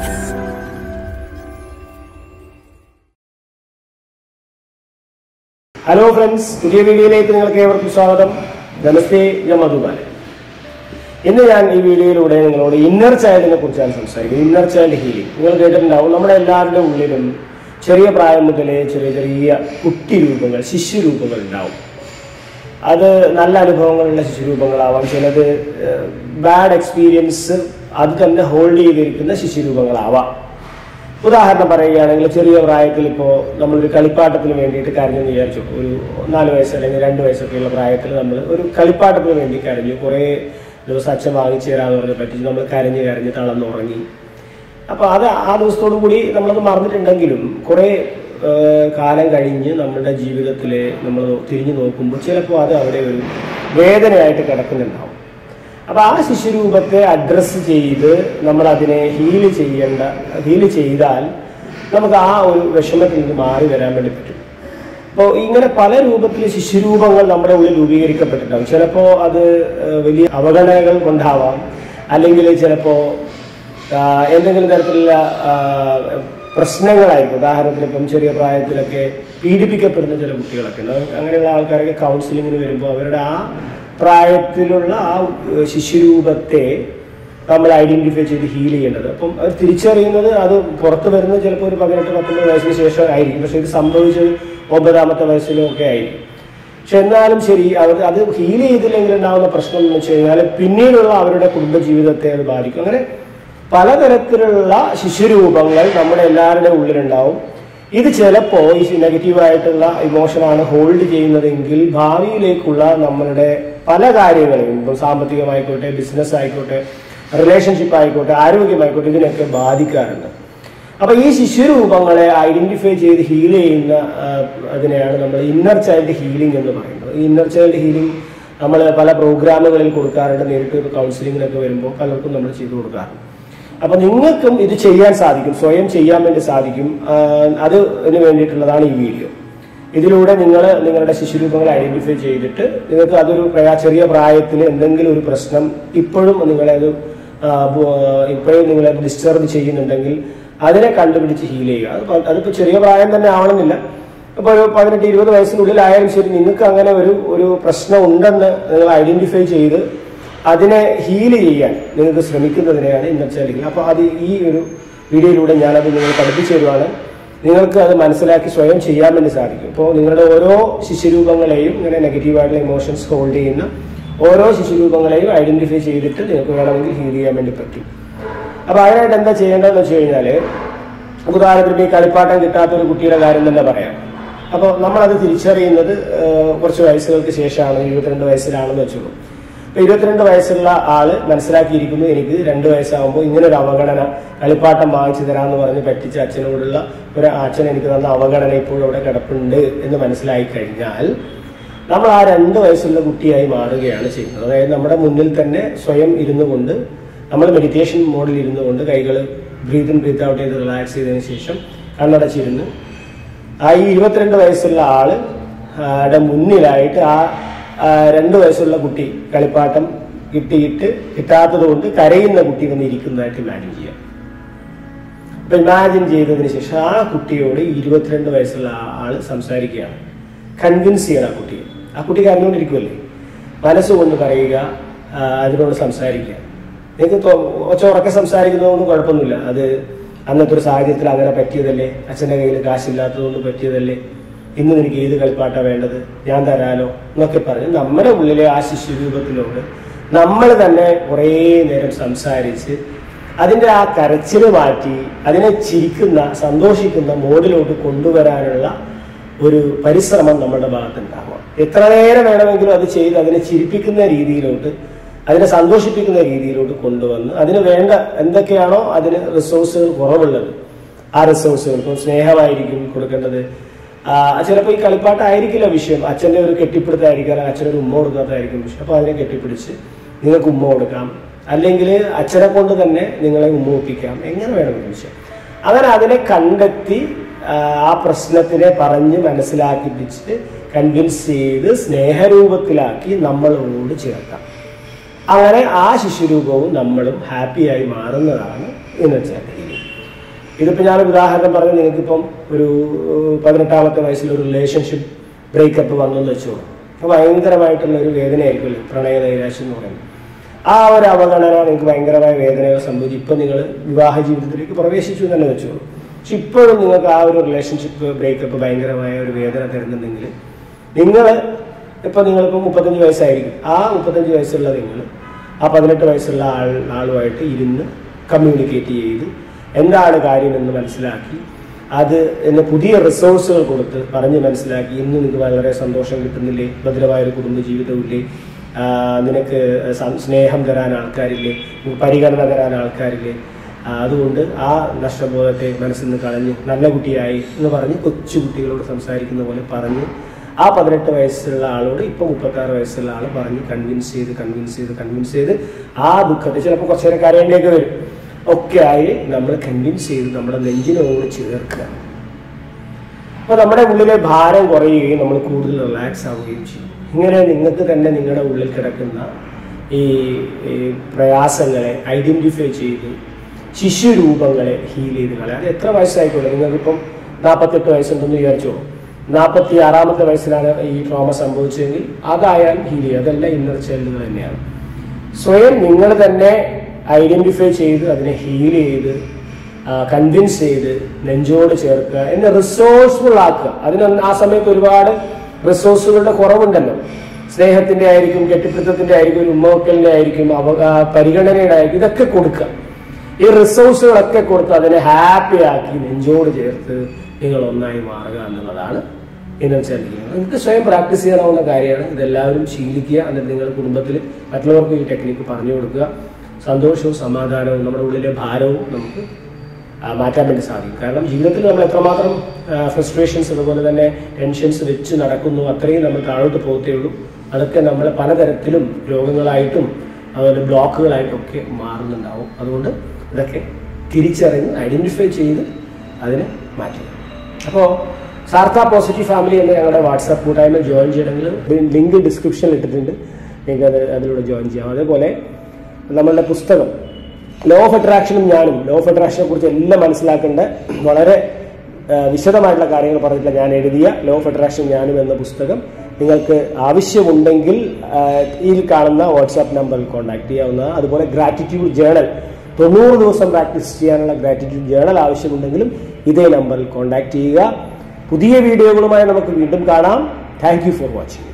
hello friends പുതിയ വീഡിയോയിലേക്ക് നിങ്ങൾക്ക് ഏവർക്കും സ്വാഗതം നമസ്തേ ഞാൻ മധുബാലൻ ഇന്ന് ഞാൻ ഈ വീഡിയോയിലൂടെ നിങ്ങളോട് ഇന്നർ ചൈൽഡിനെ കുറിച്ചാണ് സംസാരിക്കുന്നത് ഇന്നർ ചൈൽഡ് ഹീലിംഗ് നിങ്ങൾ കേട്ടിട്ടുണ്ടാവും നമ്മുടെ എല്ലാവരുടെ ഉള്ളിലും ചെറിയ പ്രായം മുതലേ ചെറിയ ചെറിയ കുട്ടി രൂപങ്ങൾ ശിശു രൂപങ്ങൾ ഉണ്ടാവും അത് നല്ല അനുഭവങ്ങളുള്ള ശിശുരൂപങ്ങളാവാം ചിലത് ബാഡ് എക്സ്പീരിയൻസ് അത് തന്നെ ഹോൾഡ് ചെയ്തിരിക്കുന്ന ശിശുരൂപങ്ങളാവാം ഉദാഹരണം പറയുകയാണെങ്കിൽ ചെറിയ പ്രായത്തിൽ ഇപ്പോൾ നമ്മളൊരു കളിപ്പാട്ടത്തിന് വേണ്ടിയിട്ട് കരഞ്ഞെന്ന് വിചാരിച്ചു ഒരു നാല് വയസ്സ് അല്ലെങ്കിൽ രണ്ട് വയസ്സൊക്കെയുള്ള പ്രായത്തിൽ നമ്മൾ ഒരു കളിപ്പാട്ടത്തിന് വേണ്ടി കരഞ്ഞു കുറേ ദിവസം അച്ഛൻ വാങ്ങിച്ചു തരാമെന്ന് പറഞ്ഞ് പറ്റിച്ച് നമ്മൾ കരഞ്ഞ് കരഞ്ഞ് തളർന്നുറങ്ങി അപ്പോൾ അത് ആ ദിവസത്തോടു കൂടി നമ്മളത് മറന്നിട്ടുണ്ടെങ്കിലും കുറേ ഏഹ്, കാലം കഴിഞ്ഞ് നമ്മുടെ ജീവിതത്തിൽ നമ്മൾ തിരിഞ്ഞു നോക്കുമ്പോൾ ചിലപ്പോൾ അത് അവിടെ ഒരു വേദനയായിട്ട് കിടക്കുന്നുണ്ടാവും അപ്പോൾ ആ ശിശുരൂപത്തെ അഡ്രസ്സ് ചെയ്ത് നമ്മൾ അതിനെ ഹീൽ ചെയ്യേണ്ട ഹീൽ ചെയ്താൽ നമുക്ക് ആ ഒരു വിഷമത്തിൽ നിന്ന് മാറി വരാൻ വേണ്ടി പറ്റും അപ്പോൾ ഇങ്ങനെ പല രൂപത്തിൽ ശിശുരൂപങ്ങൾ നമ്മുടെ ഉള്ളിൽ രൂപീകരിക്കപ്പെട്ടിട്ടുണ്ടാവും ചിലപ്പോൾ അത് ഏഹ്, വലിയ അവഗണനകൾ കൊണ്ടാവാം അല്ലെങ്കിൽ ചിലപ്പോൾ ആഹ് എന്തെങ്കിലും തരത്തിലുള്ള ആഹ് പ്രശ്നങ്ങളായിരിക്കും ഉദാഹരണത്തിന് ഇപ്പം ചെറിയ പ്രായത്തിലൊക്കെ പീഡിപ്പിക്കപ്പെടുന്ന ചില കുട്ടികളൊക്കെ ഉണ്ട് അങ്ങനെയുള്ള ആൾക്കാരൊക്കെ കൗൺസിലിങ്ങിന് വരുമ്പോൾ അവരുടെ ആ പ്രായത്തിലുള്ള ആ ഏഹ് ശിശുരൂപത്തെ നമ്മൾ ഐഡന്റിഫൈ ചെയ്ത് ഹീൽ ചെയ്യേണ്ടത് അപ്പം അത് തിരിച്ചറിയുന്നത് അത് പുറത്ത് വരുന്നത് ചിലപ്പോൾ ഒരു പതിനെട്ട് പത്തൊമ്പത് വയസ്സിന് ശേഷം ആയിരിക്കും പക്ഷെ ഇത് സംഭവിച്ചത് ഒമ്പതാമത്തെ വയസ്സിലും ഒക്കെ ആയിരിക്കും പക്ഷെ എന്നാലും ശരി അവർ അത് ഹീൽ ചെയ്തില്ലെങ്കിൽ ഉണ്ടാകുന്ന പ്രശ്നം എന്ന് വെച്ച് കഴിഞ്ഞാൽ പിന്നീടുള്ള അവരുടെ കുടുംബജീവിതത്തെ അത് ബാധിക്കും അങ്ങനെ പലതരത്തിലുള്ള ശിശുരൂപങ്ങൾ നമ്മുടെ എല്ലാവരുടെയും ഉള്ളിലുണ്ടാവും ഇത് ചിലപ്പോൾ ഈ നെഗറ്റീവായിട്ടുള്ള ഇമോഷനാണ് ഹോൾഡ് ചെയ്യുന്നതെങ്കിൽ ഭാവിയിലേക്കുള്ള നമ്മളുടെ പല കാര്യങ്ങളെയും ഇപ്പോൾ സാമ്പത്തികമായിക്കോട്ടെ ബിസിനസ് ആയിക്കോട്ടെ റിലേഷൻഷിപ്പ് ആയിക്കോട്ടെ ആരോഗ്യമായിക്കോട്ടെ ഇതിനൊക്കെ ബാധിക്കാറുണ്ട് അപ്പൊ ഈ ശിശുരൂപങ്ങളെ ഐഡന്റിഫൈ ചെയ്ത് ഹീൽ ചെയ്യുന്ന ആ, അതിനെയാണ് നമ്മൾ ഇന്നർ ചൈൽഡ് ഹീലിംഗ് എന്ന് പറയുന്നത് ഈ ഇന്നർ ചൈൽഡ് ഹീലിംഗ് നമ്മൾ പല പ്രോഗ്രാമുകളിൽ കൊടുക്കാറുണ്ട് നേരിട്ട് കൗൺസിലിങ്ങിനൊക്കെ വരുമ്പോൾ പലർക്കും നമ്മൾ ചെയ്തു കൊടുക്കാറുണ്ട് അപ്പൊ നിങ്ങൾക്കും ഇത് ചെയ്യാൻ സാധിക്കും സ്വയം ചെയ്യാൻ വേണ്ടി സാധിക്കും ആ, അതിന് വേണ്ടിയിട്ടുള്ളതാണ് ഈ വീഡിയോ ഇതിലൂടെ നിങ്ങൾ നിങ്ങളുടെ ശിശുരൂപങ്ങൾ ഐഡന്റിഫൈ ചെയ്തിട്ട് നിങ്ങൾക്ക് അതൊരു പ്രയാ ചെറിയ പ്രായത്തിൽ എന്തെങ്കിലും ഒരു പ്രശ്നം ഇപ്പോഴും നിങ്ങളെ അത് ആ, ബു- ഇപ്പോഴും നിങ്ങളെ ഡിസ്റ്റർബ് ചെയ്യുന്നുണ്ടെങ്കിൽ അതിനെ കണ്ടുപിടിച്ച് ഹീൽ ചെയ്യുക അത് പ- അതിപ്പോ ചെറിയ പ്രായം തന്നെ ആവണമെന്നില്ല ഇപ്പൊ ഒരു പതിനെട്ട് ഇരുപത് വയസ്സിനുള്ളിലായാലും ശരി നിങ്ങൾക്ക് അങ്ങനെ ഒരു ഒരു പ്രശ്നം ഉണ്ടെന്ന് നിങ്ങൾ ഐഡന്റിഫൈ ചെയ്ത് അതിനെ ഹീൽ ചെയ്യാൻ നിങ്ങൾക്ക് ശ്രമിക്കുന്നതിനെയാണ് ഇന്നത്തെ ഹീലിംഗ് അപ്പോൾ അത് ഈ ഒരു വീഡിയോയിലൂടെ ഞാനത് നിങ്ങൾ പഠിപ്പിച്ചു തരുവാണ് നിങ്ങൾക്ക് അത് മനസ്സിലാക്കി സ്വയം ചെയ്യാൻ വേണ്ടി സാധിക്കും ഇപ്പോൾ നിങ്ങളുടെ ഓരോ ശിശുരൂപങ്ങളെയും ഇങ്ങനെ നെഗറ്റീവായിട്ടുള്ള ഇമോഷൻസ് ഹോൾഡ് ചെയ്യുന്ന ഓരോ ശിശുരൂപങ്ങളെയും ഐഡന്റിഫൈ ചെയ്തിട്ട് നിങ്ങൾക്ക് വേണമെങ്കിൽ ഹീൽ ചെയ്യാൻ വേണ്ടി പറ്റും അപ്പൊ അതിനായിട്ട് എന്താ ചെയ്യേണ്ടതെന്ന് വെച്ച് കഴിഞ്ഞാല് ഉദാഹരണത്തിന് ഈ കളിപ്പാട്ടം കിട്ടാത്ത ഒരു കുട്ടിയുടെ കാര്യം തന്നെ പറയാം അപ്പോൾ നമ്മളത് തിരിച്ചറിയുന്നത് ഏഹ്, കുറച്ച് വയസ്സുകൾക്ക് ശേഷമാണ് ഇരുപത്തിരണ്ട് വയസ്സിലാണെന്ന് വെച്ചോളൂ അപ്പൊ ഇരുപത്തിരണ്ട് വയസ്സുള്ള ആള് മനസ്സിലാക്കിയിരിക്കുന്നു എനിക്ക് രണ്ട് വയസ്സാകുമ്പോൾ ഇങ്ങനെ ഒരു അവഗണന കളിപ്പാട്ടം വാങ്ങിച്ചു തരാമെന്ന് പറഞ്ഞ് പറ്റിച്ച അച്ഛനോടുള്ള ഒരു അച്ഛൻ എനിക്ക് തന്ന അവഗണന ഇപ്പോഴും അവിടെ കിടപ്പുണ്ട് എന്ന് മനസ്സിലായി കഴിഞ്ഞാൽ നമ്മൾ ആ രണ്ട് വയസ്സുള്ള കുട്ടിയായി മാറുകയാണ് ചെയ്യുന്നത് അതായത് നമ്മുടെ മുന്നിൽ തന്നെ സ്വയം ഇരുന്നു കൊണ്ട് നമ്മൾ മെഡിറ്റേഷൻ മോഡിൽ ഇരുന്നു കൊണ്ട് കൈകൾ ബ്രീത്ത് ഇൻ ബ്രീത്ത് ഔട്ട് ചെയ്ത് റിലാക്സ് ചെയ്തതിന് ശേഷം കണ്ണടച്ചിരുന്ന് ആ ഈ ഇരുപത്തിരണ്ട് വയസ്സുള്ള ആള് ആ, ടെ മുന്നിലായിട്ട് ആ ആ, രണ്ട് വയസ്സുള്ള കുട്ടി കളിപ്പാട്ടം കിട്ടിയിട്ട് കിട്ടാത്തത് കൊണ്ട് കരയുന്ന കുട്ടി വന്ന് ഇരിക്കുന്നതായിട്ട് ഇമാജിൻ ചെയ്യാം അപ്പൊ ഇമാജിൻ ചെയ്തതിന് ശേഷം ആ കുട്ടിയോട് ഈ ഇരുപത്തിരണ്ട് വയസ്സുള്ള ആ ആള് സംസാരിക്കുകയാണ് കൺവിൻസ് ചെയ്യണം ആ കുട്ടിയെ ആ കുട്ടി കരഞ്ഞുകൊണ്ടിരിക്കുമല്ലേ മനസ്സുകൊണ്ട് പറയുക ആ, അതിനോട് സംസാരിക്കുക നിങ്ങൾക്ക് തോ- ഒച്ച ഉറക്കെ സംസാരിക്കുന്നതുകൊണ്ടും കുഴപ്പമൊന്നുമില്ല അത് അന്നത്തെ ഒരു സാഹചര്യത്തിൽ അങ്ങനെ പറ്റിയതല്ലേ അച്ഛൻ്റെ കയ്യിൽ കാശില്ലാത്തതുകൊണ്ട് പറ്റിയതല്ലേ ഇന്ന് നിനക്ക് ഏത് കളിപ്പാട്ടാ വേണ്ടത് ഞാൻ തരാലോ എന്നൊക്കെ പറഞ്ഞ് നമ്മുടെ ഉള്ളിലെ ആ ശിശുരൂപത്തിനോട് നമ്മൾ തന്നെ കുറേ നേരം സംസാരിച്ച് അതിന്റെ ആ കരച്ചിൽ മാറ്റി അതിനെ ചിരിക്കുന്ന സന്തോഷിക്കുന്ന മോഡിലോട്ട് കൊണ്ടുവരാനുള്ള ഒരു പരിശ്രമം നമ്മുടെ ഭാഗത്തുണ്ടാവുക എത്ര നേരം വേണമെങ്കിലും അത് ചെയ്ത് അതിനെ ചിരിപ്പിക്കുന്ന രീതിയിലോട്ട് അതിനെ സന്തോഷിപ്പിക്കുന്ന രീതിയിലോട്ട് കൊണ്ടുവന്ന് അതിന് വേണ്ട എന്തൊക്കെയാണോ അതിന് റിസോഴ്സുകൾ കുറവുള്ളത് ആ റിസോഴ്സുകൾ ഇപ്പോൾ സ്നേഹമായിരിക്കും കൊടുക്കേണ്ടത് ആ, ചിലപ്പോൾ ഈ കളിപ്പാട്ടായിരിക്കില്ല വിഷയം അച്ഛൻ്റെ ഒരു കെട്ടിപ്പിടുത്തായിരിക്കും അല്ലെങ്കിൽ അച്ഛനൊരു ഉമ്മ കൊടുക്കാത്തതായിരിക്കും വിഷയം അപ്പോൾ അതിനെ കെട്ടിപ്പിടിച്ച് നിങ്ങൾക്ക് ഉമ്മ കൊടുക്കാം അല്ലെങ്കിൽ അച്ഛനെ കൊണ്ട് തന്നെ നിങ്ങളെ ഉമ്മ ഒപ്പിക്കാം എങ്ങനെ വേണമെങ്കിലും വിഷയം അങ്ങനെ അതിനെ കണ്ടെത്തി ആ, ആ പ്രശ്നത്തിനെ പറഞ്ഞ് മനസ്സിലാക്കിപ്പിച്ച് കൺവിൻസ് ചെയ്ത് സ്നേഹരൂപത്തിലാക്കി നമ്മളോട് ചേർക്കാം അങ്ങനെ ആ ശിശുരൂപവും നമ്മളും ഹാപ്പിയായി മാറുന്നതാണ് ഇന്നത്തെ രീതി ഇതിപ്പോൾ ഞാനൊരു ഉദാഹരണം പറഞ്ഞു നിങ്ങൾക്കിപ്പം ഒരു ഏഹ്, പതിനെട്ടാമത്തെ വയസ്സിൽ ഒരു റിലേഷൻഷിപ്പ് ബ്രേക്കപ്പ് വന്നെന്ന് വെച്ചോളൂ അപ്പോൾ ഭയങ്കരമായിട്ടുള്ള ഒരു വേദനയായിരിക്കുമല്ലോ പ്രണയ നൈരാശ്യം എന്ന് പറയുന്നത് ആ ഒരു അവഗണന നിങ്ങൾക്ക് ഭയങ്കരമായ വേദനകൾ സംഭവിച്ചു ഇപ്പം നിങ്ങൾ വിവാഹ ജീവിതത്തിലേക്ക് പ്രവേശിച്ചു എന്ന് തന്നെ വെച്ചോളൂ പക്ഷെ ഇപ്പോഴും നിങ്ങൾക്ക് ആ ഒരു റിലേഷൻഷിപ്പ് ബ്രേക്കപ്പ് ഭയങ്കരമായ ഒരു വേദന തരുന്നുണ്ടെങ്കിൽ നിങ്ങൾ ഇപ്പം നിങ്ങളിപ്പോൾ മുപ്പത്തഞ്ച് വയസ്സായിരിക്കും ആ മുപ്പത്തഞ്ച് വയസ്സുള്ള നിങ്ങൾ ആ പതിനെട്ട് വയസ്സുള്ള ആൾ ആളുമായിട്ട് ഇരുന്ന് കമ്മ്യൂണിക്കേറ്റ് ചെയ്ത് എന്താണ് കാര്യമെന്ന് മനസ്സിലാക്കി അത് എന്നെ പുതിയ റിസോഴ്സുകൾ കൊടുത്ത് പറഞ്ഞ് മനസ്സിലാക്കി ഇന്ന് നിങ്ങൾക്ക് വളരെ സന്തോഷം കിട്ടുന്നില്ലേ ഭദ്രമായൊരു കുടുംബജീവിതമില്ലേ ആ, നിനക്ക് സം- സ്നേഹം തരാൻ ആൾക്കാരില്ലേ പരിഗണന തരാൻ ആൾക്കാരില്ലേ ആ, അതുകൊണ്ട് ആ നഷ്ടബോധത്തെ മനസ്സിൽ നിന്ന് കളഞ്ഞ് നല്ല കുട്ടിയായി എന്ന് പറഞ്ഞ് കൊച്ചു കുട്ടികളോട് സംസാരിക്കുന്ന പോലെ പറഞ്ഞ് ആ പതിനെട്ട് വയസ്സുള്ള ആളോട് ഇപ്പൊ മുപ്പത്തി ആറ് വയസ്സുള്ള ആൾ പറഞ്ഞ് കൺവിൻസ് ചെയ്ത് കൺവിൻസ് ചെയ്ത് കൺവിൻസ് ചെയ്ത് ആ ദുഃഖത്തെ ചിലപ്പോൾ കുറച്ചു നേരം കരയേണ്ടിയൊക്കെ വരും ഒക്കെ ആയി നമ്മൾ കൺവിൻസ് ചെയ്ത് നമ്മുടെ നെഞ്ചിനോട് ചേർക്കുക അപ്പോൾ നമ്മുടെ ഉള്ളിലെ ഭാരം കുറയുകയും നമ്മൾ കൂടുതൽ റിലാക്സ് ആവുകയും ചെയ്യും ഇങ്ങനെ നിങ്ങൾക്ക് തന്നെ നിങ്ങളുടെ ഉള്ളിൽ കിടക്കുന്ന ഈ ഈ പ്രയാസങ്ങളെ ഐഡന്റിഫൈ ചെയ്ത് ശിശുരൂപങ്ങളെ ഹീൽ ചെയ്ത് കളയാം അത് എത്ര വയസ്സായിക്കോട്ടെ നിങ്ങൾക്കിപ്പം നാൽപ്പത്തെട്ട് വയസ്സുണ്ടെന്ന് വിചാരിച്ചോ നാൽപ്പത്തി ആറാമത്തെ വയസ്സിലാണ് ഈ ട്രോമ സംഭവിച്ചതെങ്കിൽ അതായാലും ഹീൽ ചെയ്യുക അതെല്ലാം ഇന്നർ ചൈൽഡുകൾ തന്നെയാണ് സ്വയം നിങ്ങൾ തന്നെ ഐഡന്റിഫൈ ചെയ്ത് അതിനെ ഹീൽ ചെയ്ത് കൺവിൻസ് ചെയ്ത് നെഞ്ചോട് ചേർക്കുക എന്നെ റിസോഴ്സ്ഫുൾ ആക്കുക അതിന് ആ സമയത്ത് ഒരുപാട് റിസോഴ്സുകളുടെ കുറവുണ്ടല്ലോ സ്നേഹത്തിന്റെ ആയിരിക്കും കെട്ടിപ്പിടുത്തത്തിന്റെ ആയിരിക്കും ഒരു ഉമ്മവക്കലിന്റെ ആയിരിക്കും അവ ആ, പരിഗണനയുടെ ആയിരിക്കും ഇതൊക്കെ കൊടുക്കുക ഈ റിസോഴ്സുകളൊക്കെ കൊടുത്ത് അതിനെ ഹാപ്പി ആക്കി നെഞ്ചോട് ചേർത്ത് നിങ്ങൾ ഒന്നായി മാറുക എന്നുള്ളതാണ് ഇന്നർ ചൈൽഡ് നിങ്ങൾക്ക് സ്വയം പ്രാക്ടീസ് ചെയ്യാനാവുന്ന കാര്യമാണ് ഇതെല്ലാവരും ശീലിക്കുക എന്നിട്ട് നിങ്ങളുടെ കുടുംബത്തിൽ മറ്റുള്ളവർക്ക് ഈ ടെക്നിക്ക് പറഞ്ഞു കൊടുക്കുക സന്തോഷവും സമാധാനവും നമ്മുടെ ഉള്ളിലെ ഭാരവും നമുക്ക് ആ, മാറ്റാൻ വേണ്ടി സാധിക്കും കാരണം ജീവിതത്തിൽ നമ്മൾ എത്രമാത്രം ഫ്രസ്ട്രേഷൻസ് അതുപോലെ തന്നെ ടെൻഷൻസ് വെച്ച് നടക്കുന്നു അത്രയും നമ്മൾ താഴോട്ട് പോകത്തേ ഉള്ളൂ അതൊക്കെ നമ്മൾ പലതരത്തിലും രോഗങ്ങളായിട്ടും അതുപോലെ ബ്ലോക്കുകളായിട്ടും ഒക്കെ മാറുന്നുണ്ടാവും അതുകൊണ്ട് ഇതൊക്കെ തിരിച്ചറിഞ്ഞ് ഐഡന്റിഫൈ ചെയ്ത് അതിനെ മാറ്റുക അപ്പോൾ സാർത്ത പോസിറ്റീവ് ഫാമിലി എന്ന ഞങ്ങളുടെ വാട്സാപ്പ് കൂട്ടായ്മ ജോയിൻ ചെയ്യണമെങ്കിൽ ലിങ്ക് ഡിസ്ക്രിപ്ഷനിൽ ഇട്ടിട്ടുണ്ട് നിങ്ങൾക്ക് അത് അതിലൂടെ ജോയിൻ ചെയ്യാം അതേപോലെ നമ്മളുടെ പുസ്തകം ലോ ഓഫ് അട്രാക്ഷനും ഞാനും ലോ ഓഫ് അട്രാക്ഷനെ കുറിച്ച് എല്ലാം മനസ്സിലാക്കേണ്ട വളരെ ആ, വിശദമായിട്ടുള്ള കാര്യങ്ങൾ പറഞ്ഞിട്ടുള്ള ഞാൻ എഴുതിയ ലോ ഓഫ് അട്രാക്ഷൻ ഞാനും എന്ന പുസ്തകം നിങ്ങൾക്ക് ആവശ്യമുണ്ടെങ്കിൽ ആ, ഈ കാണുന്ന വാട്സാപ്പ് നമ്പറിൽ കോൺടാക്ട് ചെയ്യാവുന്നതാണ് അതുപോലെ ഗ്രാറ്റിറ്റ്യൂഡ് ജേണൽ തൊണ്ണൂറ് ദിവസം പ്രാക്ടീസ് ചെയ്യാനുള്ള ഗ്രാറ്റിറ്റ്യൂഡ് ജേണൽ ആവശ്യമുണ്ടെങ്കിലും ഇതേ നമ്പറിൽ കോൺടാക്ട് ചെയ്യുക പുതിയ വീഡിയോകളുമായി നമുക്ക് വീണ്ടും കാണാം താങ്ക് യു ഫോർ വാച്ചിങ്